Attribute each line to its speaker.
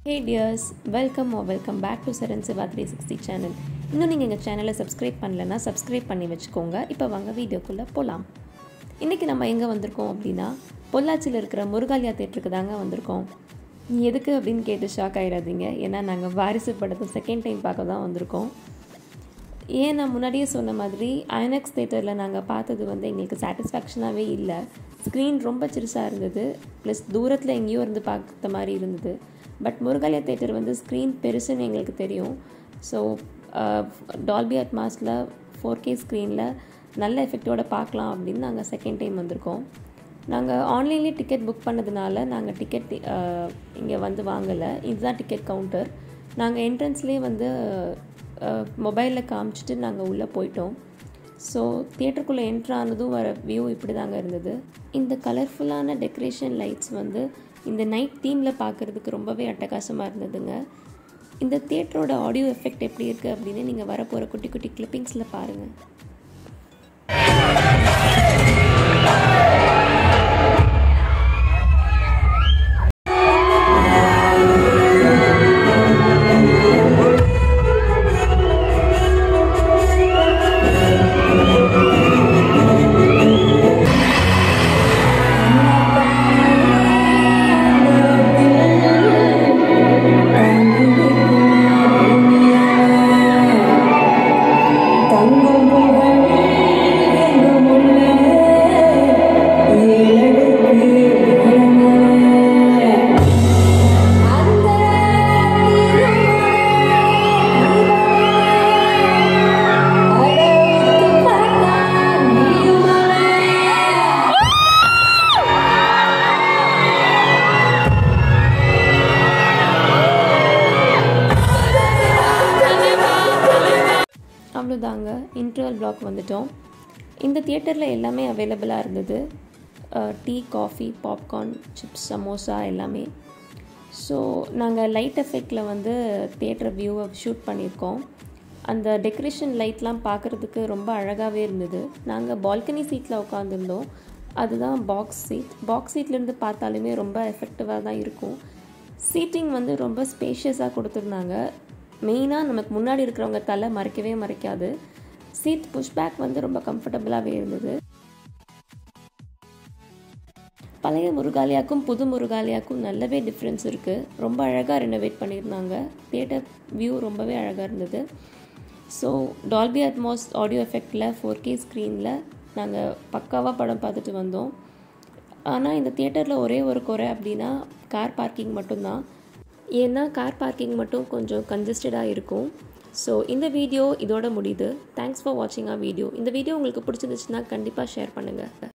Speaker 1: hey dears welcome oh welcome back to Charan Siva three sixty channel இன்னும் நீங்கள் எங்கள் சேனலை சப்ஸ்கிரைப் பண்ணலன்னா சப்ஸ்கிரைப் பண்ணி வச்சுக்கோங்க இப்போ வாங்க வீடியோக்குள்ளே போகலாம் இன்றைக்கி நம்ம எங்கே வந்திருக்கோம் அப்படின்னா பொள்ளாச்சியில் இருக்கிற முருகாலியா தேட்டருக்கு தாங்க வந்திருக்கோம் நீ எதுக்கு அப்படின்னு கேட்டு ஷாக் ஆகிடாதீங்க ஏன்னா நாங்கள் வாரிசு படத்தை செகண்ட் டைம் பார்க்க தான் வந்திருக்கோம் ஏன் நான் முன்னாடியே சொன்ன மாதிரி ஐனக்ஸ் தேட்டரில் நாங்கள் பார்த்தது வந்து எங்களுக்கு சாட்டிஸ்ஃபேக்ஷனாகவே இல்லை ஸ்க்ரீன் ரொம்ப சிறுசாக இருந்தது ப்ளஸ் தூரத்தில் எங்கேயோ இருந்து பார்த்த மாதிரி இருந்தது பட் முருகாலயா தேட்டர் வந்து ஸ்க்ரீன் பெருசுன்னு எங்களுக்கு தெரியும் ஸோ டால்பி அட்மாஸில் ஃபோர் கே ஸ்க்ரீனில் நல்ல எஃபெக்டோட பார்க்கலாம் அப்படின்னு நாங்கள் செகண்ட் டைம் வந்திருக்கோம் நாங்கள் ஆன்லைன்லேயே டிக்கெட் புக் பண்ணதுனால நாங்கள் டிக்கெட் இங்கே வந்து வாங்கலை இதுதான் டிக்கெட் கவுண்டர் நாங்கள் என்ட்ரன்ஸ்லேயே வந்து மொபைலில் காமிச்சிட்டு நாங்கள் உள்ளே போயிட்டோம் ஸோ தியேட்டருக்குள்ளே என்ட்ரு ஆனதும் வர வியூ இப்படி தாங்க இருந்தது இந்த கலர்ஃபுல்லான டெக்கரேஷன் லைட்ஸ் வந்து இந்த நைட் தீமில் பார்க்குறதுக்கு ரொம்பவே அட்டகாசமாக இருந்ததுங்க இந்த தியேட்டரோட ஆடியோ எஃபெக்ட் எப்படி இருக்குது அப்படின்னு நீங்கள் வரப்போகிற குட்டி குட்டி கிளிப்பிங்ஸில் பாருங்கள் அவ்வளோதாங்க இன்டர்வல் பிளாக் வந்துட்டோம் இந்த தியேட்டரில் எல்லாமே அவைலபிளாக இருந்தது tea coffee popcorn chips samosa எல்லாமே ஸோ நாங்கள் லைட் எஃபெக்டில் வந்து தியேட்டர் வியூவை ஷூட் பண்ணியிருக்கோம் அந்த டெக்கரேஷன் லைட்லாம் பார்க்குறதுக்கு ரொம்ப அழகாகவே இருந்தது நாங்கள் பால்கனி சீட்டில் உட்காந்துருந்தோம் அதுதான் பாக்ஸ் சீட் பாக்ஸ் சீட்லேருந்து பார்த்தாலுமே ரொம்ப எஃபெக்டிவாக தான் இருக்கும் சீட்டிங் வந்து ரொம்ப ஸ்பேஷியஸாக கொடுத்துருந்தாங்க மெயினாக நமக்கு முன்னாடி இருக்கிறவங்க தலை மறைக்கவே மறைக்காது சீட் புஷ்பேக் வந்து ரொம்ப கம்ஃபர்டபுளாகவே இருந்தது பழைய முருகாலியாக்கும் புது முருகாலியாக்கும் நல்லாவே டிஃப்ரென்ஸ் இருக்குது ரொம்ப அழகாக ரெனோவேட் பண்ணியிருந்தாங்க தியேட்டர் வியூ ரொம்பவே அழகாக இருந்தது ஸோ டால்பி அட்மாஸ் ஆடியோ எஃபெக்டில் ஃபோர் கே ஸ்க்ரீனில் நாங்கள் பக்காவாக படம் பார்த்துட்டு வந்தோம் ஆனால் இந்த தியேட்டரில் ஒரே ஒரு குறை அப்படின்னா கார் பார்க்கிங் மட்டும்தான் ஏன்னா கார் பார்க்கிங் மட்டும் கொஞ்சம் கன்ஜஸ்டடாக இருக்கும் ஸோ இந்த வீடியோ இதோட முடியுது தேங்க்ஸ் ஃபார் வாட்சிங் ஆ வீடியோ இந்த வீடியோ உங்களுக்கு பிடிச்சிருந்துச்சுன்னா கண்டிப்பாக ஷேர் பண்ணுங்கள்